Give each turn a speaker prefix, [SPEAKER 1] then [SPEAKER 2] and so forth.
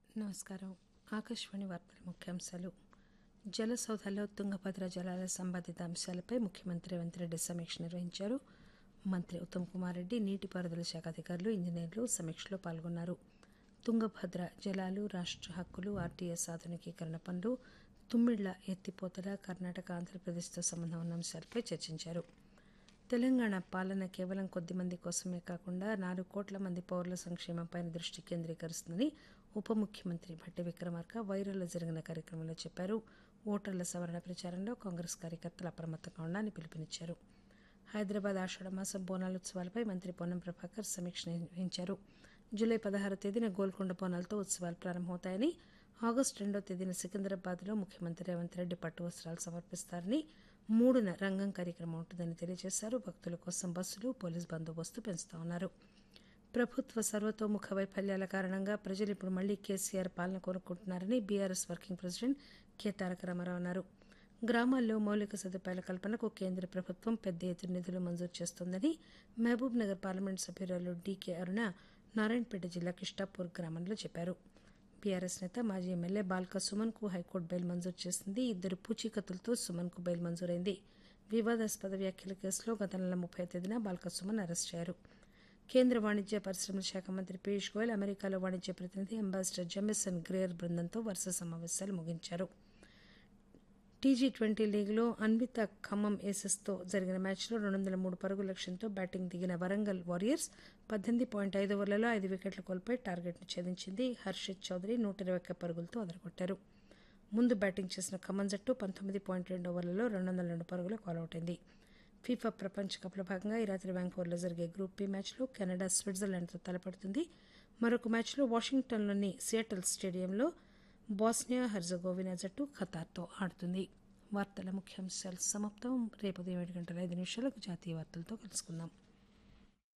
[SPEAKER 1] నమస్కారం ఆకాశవాణి వార్తల ముఖ్యాంశాలు జల సౌధాల్లో తుంగభద్ర జలాల సంబంధిత అంశాలపై ముఖ్యమంత్రి రేవంత్ రెడ్డి సమీక్ష నిర్వహించారు మంత్రి ఉత్తమ్ కుమార్ రెడ్డి నీటిపారుదల శాఖ అధికారులు ఇంజనీర్లు సమీక్షలో పాల్గొన్నారు తుంగభద్ర జలాలు రాష్ట్ర హక్కులు ఆర్టీఎస్ ఆధునికీకరణ పనులు తుమ్మిళ్ల ఎత్తిపోతల కర్ణాటక ఆంధ్రప్రదేశ్తో సంబంధం ఉన్న అంశాలపై చర్చించారు తెలంగాణ పాలన కేవలం కొద్ది మంది కోసమే కాకుండా నాలుగు కోట్ల మంది పౌరుల సంక్షేమంపై దృష్టి కేంద్రీకరిస్తుందని ఉప ముఖ్యమంత్రి భట్టి విక్రమార్క వైరల్లో జరిగిన కార్యక్రమంలో చెప్పారు ఓటర్ల సవరణ ప్రచారంలో కాంగ్రెస్ కార్యకర్తలు అప్రమత్తంగా ఉండాలని పిలుపునిచ్చారు హైదరాబాద్ ఆషాఢ మాసం బోనాలుత్సవాలపై మంత్రి పొన్నం ప్రభాకర్ సమీక్ష నిర్వహించారు జూలై పదహారో తేదీన గోల్కొండ బోనాలతో ఉత్సవాలు ప్రారంభమవుతాయని ఆగస్టు రెండో తేదీన సికింద్రాబాద్లో ముఖ్యమంత్రి రేవంత్ రెడ్డి పట్టు వస్త్రాలు సమర్పిస్తారని మూడున రంగం కార్యక్రమం ఉంటుందని తెలియజేశారు భక్తుల కోసం బస్సులు పోలీస్ బందోబస్తు పెంచుతామన్నారు ప్రభుత్వ సర్వతోముఖ వైఫల్యాల కారణంగా ప్రజలు ఇప్పుడు మళ్లీ కేసీఆర్ పాలన కోరుకుంటున్నారని BRS working president K Taraka Ramarao అన్నారు గ్రామాల్లో మౌలిక సదుపాయాల కల్పనకు కేంద్ర ప్రభుత్వం పెద్ద ఎత్తున నిధులు మంజూరు చేస్తోందని మహబూబ్ నగర్ పార్లమెంట్ సభ్యురాలు డీకే అరుణ నారాయణపేట జిల్లా కిష్టాపూర్ గ్రామంలో చెప్పారు బీఆర్ఎస్ నేత మాజీ ఎమ్మెల్యే బాల్క సుమన్ కు హైకోర్టు బెయిల్ మంజూరు చేసింది ఇద్దరు పూచీకత్తులతో సుమన్ కు బెయిల్ మంజూరైంది వివాదాస్పద వ్యాఖ్యల కేసులో గత నెల ముప్పై తేదీన బాల్క సుమన్ అరెస్ట్ అయ్యారు కేంద్ర వాణిజ్య పరిశ్రమల శాఖ మంత్రి పీయూష్ గోయల్ అమెరికాలో వాణిజ్య ప్రతినిధి అంబాసిడర్ జెమిసన్ గ్రేయర్ బృందంతో వరుస సమావేశాలు ముగించారు టీజీ ట్వంటీ లీగ్లో అన్విత ఖమ్మం ఏసెస్తో జరిగిన మ్యాచ్లో రెండు వందల మూడు పరుగుల లక్ష్యంతో బ్యాటింగ్ దిగిన వరంగల్ వారియర్స్ పద్దెనిమిది పాయింట్ ఐదు ఓవర్లలో ఐదు వికెట్లు కోల్పోయి టార్గెట్ను ఛేదించింది హర్షిత్ చౌదరి నూట ఇరవై ఒక్క పరుగులతో అదరగొట్టారు ముందు బ్యాటింగ్ చేసిన ఖమ్మం జట్టు పంతొమ్మిది పాయింట్ రెండు ఓవర్లలో రెండు వందల రెండు పరుగులకు ఆలౌట్ అయింది ఫీఫా ప్రపంచ కప్లో భాగంగా ఈ రాత్రి వ్యాంకోవర్లో జరిగే గ్రూప్ బి మ్యాచ్లో కెనడా స్విట్జర్లాండ్తో తలపడుతుంది మరొక మ్యాచ్లో వాషింగ్టన్లోని సియాటల్ స్టేడియంలో బాస్నియా హెర్జగోవినా జట్టు ఖతార్తో ఆడుతుంది వార్తల ముఖ్యాంశాలు సమాప్తం రేపు ఉదయం ఏడు గంటల ఐదు నిమిషాలకు జాతీయ వార్తలతో కలుసుకుందాం